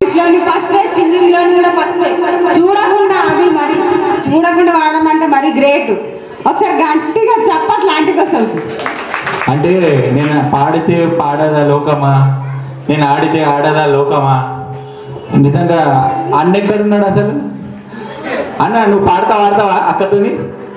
Dance లోని first singing లోని కూడా ఫస్ట్ చూడకుండా అవి మరి చూడకుండా వాడడం అంటే మరి గ్రేట్ ఒకసారి గట్టిగా చప్పట్లు లాంటికి వస్తుంది అంటే నేను పాడితే పాడదా లోకమా నేను ఆడితే ఆడదా లోకమా నిజంగా అన్న ఎక్కడున్నాడు అసలు అన్న నువ్వు పాడతా పాడతావా అక్కతోని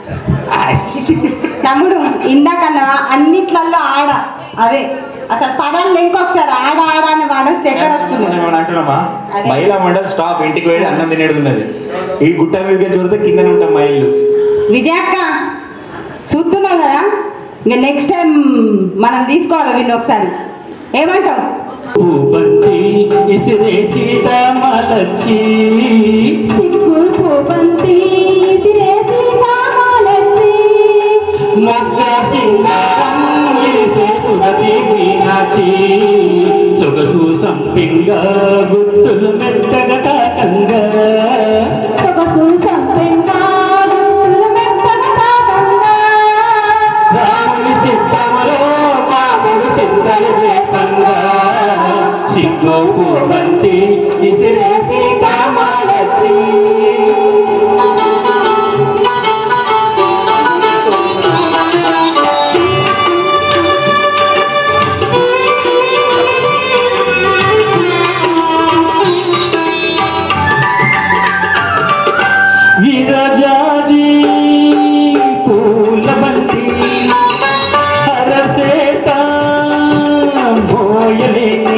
తమ్ముడు ఇందాకన్నా అన్నిట్లల్లో ఆడ అదే అసలు పదాలు ఇంకొకసారి ఆడ ఆడ అని వాడేసి ఎక్కడ వస్తుంది మనం ఏమన్నా అంటున్నామా అదే. మహిళా మండలి స్టాప్ ఇంటికి వెళ్ళి అన్నం తినేది ఉన్నది ఈ గుట్ట మీదకి చూడితే కిందనే ఉంటాం మా ఇల్లు విజయక్క చూస్తున్నావు కదా ఇంకా నెక్స్ట్ టైం మనం తీసుకోవాలి వీళ్ళు ఒకసారి ఏమంటావు పూబంతి ఇసిరే సీతామలచ్చి సిగ్గు పూబంతి సిరేసి కామాలచ్చి మొగ్గ సింగారం వేసే సుగతి మీనాచి సొగసు సంపింగ గుర్తులు మెత్తగా తాకంగా సొగసు సంపెంగా గుర్తులు మెత్తగా తాకంగా రాముని సిద్ధములో పాముడు సిద్ధలు రేపంగా సిగ్గు పూబంతి ఇసిరే సీతామలచ్చి విరజాజి పూల బంతి హరసేత మోయలేని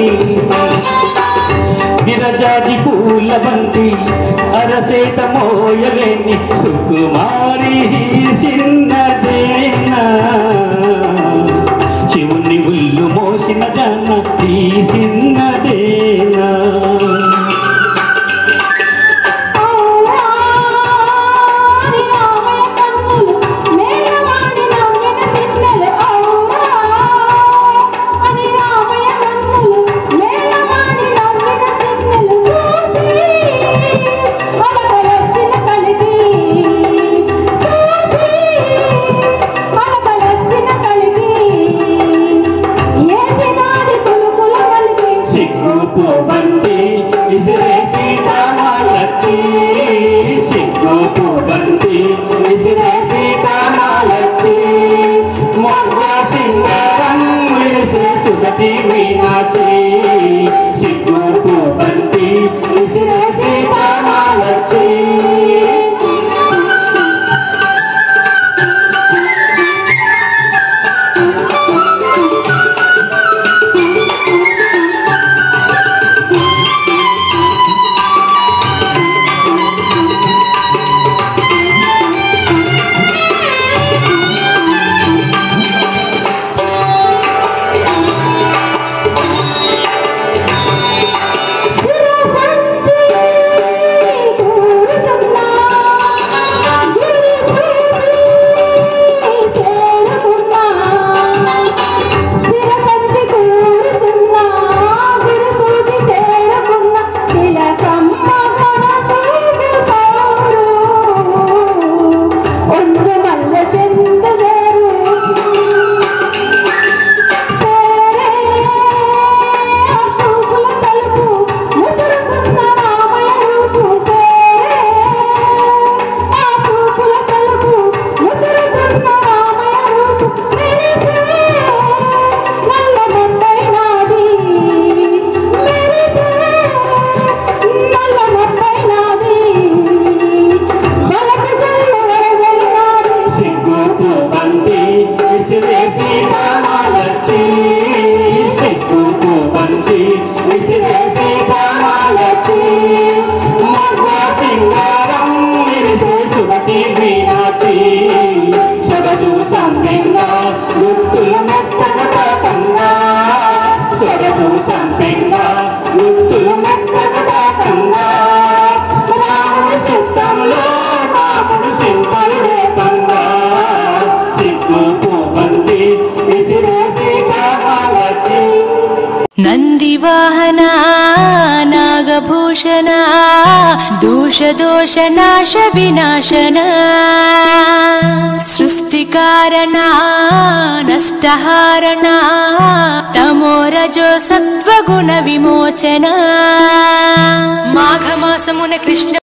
విరజాజి పూల బంతి అరసేత మోయలేని సుకుమారి సిన్నదేనా శివుని ఉల్లు మోసిన జన తీసిన్నదేనా ఔరా ని రామయ్య కన్నులు మేడవాడి నవ్విన సిన్నెలు ఔరా అని రామయ్య కన్నులు మేడవాడి నవ్విన సిన్నెలు చూసి అలకలొచ్చిన కలిగి చూసి అలకలొచ్చిన కలిగి ఏసినాది తులుకుల మలిగి సిగ్గు పూబంతి విసిరే సీతామాలచ్చి సిగ్గు పూబంతి విసిరే సీతామాలచ్చి మొగ్గ సింగారం విరిసే సుగతి మీనాచి సిగ్గు పూబంతి విసిరే సీతామాలచ్చి సిరసంచి కూరుసున్నా గురుసూసి సేరుకున్నా సిరసంచి కూరుసున్నా గురుసూసి సేరుకున్నా చిలకమ్మ మనసూపు సారు ఒందు మల్ల సెందు చేరు సేరే ఆ సూపుల తలుపు ముసురుకున్న రామయ్య రూపు సేరే ఆ సూపుల తలుపు ముసురుకున్న రామయ్య రూపు మెరిసే నల్ల మొట్టై నాది మెరిసే నల్ల మొట్టై నాది బలపు జల్లు వరదై నాది సిగ్గు పూబంతి విసిరే సీతామాలచ్చి సిగ్గు పూబంతి విసిరే సీతామాలచ్చి మగ సింగారం విరిసే సుగతి మీనాచి సొగసు సంపెంగా గుర్తులు మెత్తగా తాకంగా సొగసు సంపెంగా గుర్తులు మెత్తగా తాకంగా రాముడి సిద్ధంలో రాముడు సింపలు రేపంగా సిగ్గు పూబంతి విసిరేసి కావాలచ్చి ನಂದಿವಾಹನ ನಾಗಭೂಷಣ ದೋಷ ದೋಷ ನಾಶ ವಿನಾಶನ ಸೃಷ್ಟಿಕಾರಣ ನಷ್ಟಹಾರಣ ತಮೋ ರಜೋ ಸತ್ವಗುಣ ವಿಮೋಚನ మాసమున కృష్ణ